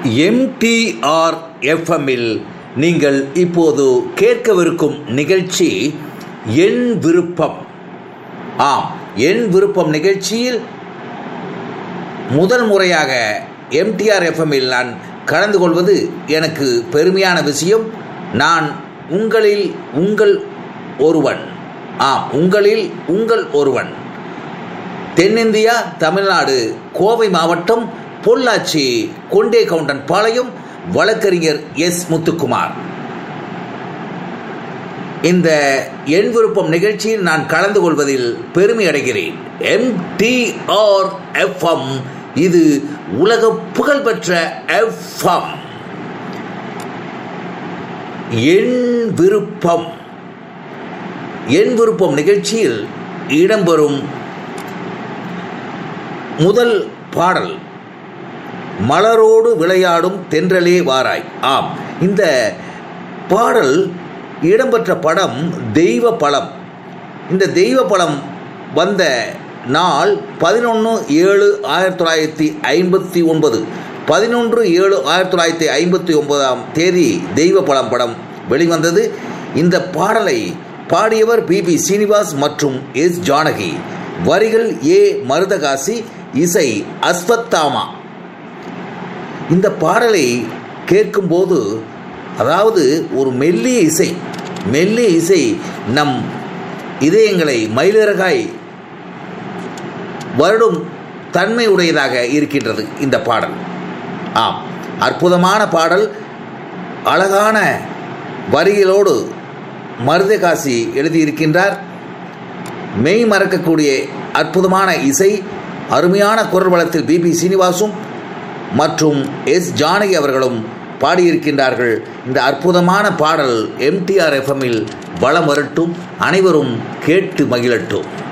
MTR எஃப்எம்மில் நீங்கள் இப்போது கேட்கவிருக்கும் நிகழ்ச்சி என் விருப்பம் ஆம் என் விருப்பம் நிகழ்ச்சியில் முதல் முறையாக எம்டிஆர் எஃப்எம்மில் நான் கலந்து கொள்வது எனக்கு பெருமையான விஷயம் நான் உங்களில் உங்கள் ஒருவன் ஆம் உங்களில் உங்கள் ஒருவன் தென்னிந்தியா தமிழ்நாடு கோவை மாவட்டம் பொள்ளாச்சி கொண்டே கவுண்டன் பாளையம் வழக்கறிஞர் எஸ் முத்துக்குமார் இந்த என் விருப்பம் நிகழ்ச்சியில் நான் கலந்து கொள்வதில் பெருமை அடைகிறேன் எம்டிஆர் எஃப்எம் இது உலக புகழ்பெற்ற எஃப்எம் என் விருப்பம் என் விருப்பம் நிகழ்ச்சியில் இடம்பெறும் முதல் பாடல் மலரோடு விளையாடும் தென்றலே வாராய் ஆம் இந்த பாடல் இடம்பெற்ற படம் தெய்வ பழம் இந்த தெய்வ பழம் வந்த நாள் பதினொன்று ஏழு ஆயிரத்தி தொள்ளாயிரத்தி ஐம்பத்தி ஒன்பது பதினொன்று ஏழு ஆயிரத்தி தொள்ளாயிரத்தி ஐம்பத்தி ஒன்பதாம் தேதி தெய்வ பழம் படம் வெளிவந்தது இந்த பாடலை பாடியவர் பி பி சீனிவாஸ் மற்றும் எஸ் ஜானகி வரிகள் ஏ மருதகாசி இசை அஸ்வத்தாமா இந்த பாடலை கேட்கும்போது அதாவது ஒரு மெல்லிய இசை மெல்லிய இசை நம் இதயங்களை மயிலிறகாய் வருடும் தன்மை உடையதாக இருக்கின்றது இந்த பாடல் ஆம் அற்புதமான பாடல் அழகான வரிகளோடு மருதகாசி எழுதியிருக்கின்றார் மெய் மறக்கக்கூடிய அற்புதமான இசை அருமையான குரல் வளத்தில் பிபி சீனிவாசும் மற்றும் எஸ் ஜானகி அவர்களும் பாடியிருக்கின்றார்கள் இந்த அற்புதமான பாடல் எம்டிஆர் எஃப்எம்மில் வளம் வரட்டும் அனைவரும் கேட்டு மகிழட்டும்